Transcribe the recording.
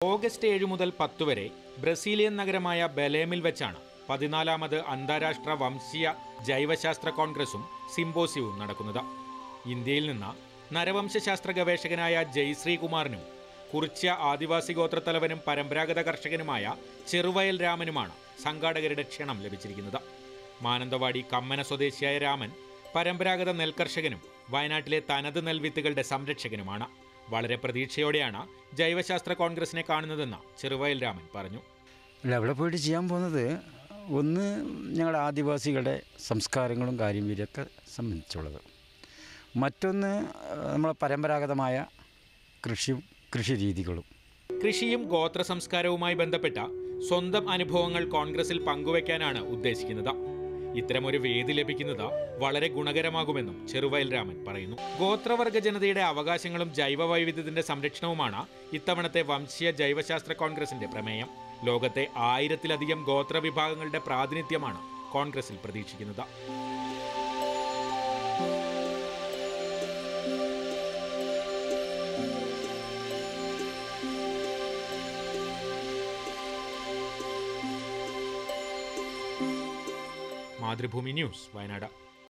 August ഏഴ് മുതൽ പത്ത് വരെ ബ്രസീലിയൻ നഗരമായ ബലേമിൽ വെച്ചാണ് പതിനാലാമത് അന്താരാഷ്ട്ര വംശീയ ജൈവശാസ്ത്ര കോൺഗ്രസും സിംബോസിയവും നടക്കുന്നത് ഇന്ത്യയിൽ നിന്ന് നരവംശശാസ്ത്ര ഗവേഷകനായ ജയ്ശ്രീ കുമാറിനും കുറിച്യ ആദിവാസി ഗോത്രത്തലവനും പരമ്പരാഗത കർഷകനുമായ ചെറുവയൽ രാമനുമാണ് സംഘാടകരുടെ ക്ഷണം ലഭിച്ചിരിക്കുന്നത് മാനന്തവാടി കമ്മന സ്വദേശിയായ രാമൻ പരമ്പരാഗത നെൽകർഷകനും വയനാട്ടിലെ തനത് നെൽവിത്തുകളുടെ സംരക്ഷകനുമാണ് വളരെ പ്രതീക്ഷയോടെയാണ് ജൈവശാസ്ത്ര കോൺഗ്രസിനെ കാണുന്നതെന്ന് ചെറുവയൽ രാമൻ പറഞ്ഞു അല്ല അവിടെ പോയിട്ട് ചെയ്യാൻ പോകുന്നത് ഒന്ന് ഞങ്ങളുടെ ആദിവാസികളുടെ സംസ്കാരങ്ങളും കാര്യവീര്യമൊക്കെ സംബന്ധിച്ചുള്ളത് മറ്റൊന്ന് ആ, നമ്മളെ പരമ്പരാഗതമായ കൃഷിയും കൃഷി രീതികളും കൃഷിയും ഗോത്ര സംസ്കാരവുമായി ബന്ധപ്പെട്ട സ്വന്തം അനുഭവങ്ങൾ കോൺഗ്രസിൽ പങ്കുവയ്ക്കാനാണ് ഉദ്ദേശിക്കുന്നത് ഇത്തരമൊരു വേദി ലഭിക്കുന്നത് വളരെ ഗുണകരമാകുമെന്നും ചെറുവയൽ രാമൻ പറയുന്നു ഗോത്രവർഗ ജനതയുടെ അവകാശങ്ങളും ജൈവ വൈവിധ്യത്തിന്റെ സംരക്ഷണവുമാണ് ഇത്തവണത്തെ വംശീയ ജൈവശാസ്ത്ര കോൺഗ്രസിന്റെ പ്രമേയം ലോകത്തെ ആയിരത്തിലധികം ഗോത്ര വിഭാഗങ്ങളുടെ പ്രാതിനിധ്യമാണ് കോൺഗ്രസിൽ പ്രതീക്ഷിക്കുന്നത് മാതൃഭൂമി ന്യൂസ് വയനാട്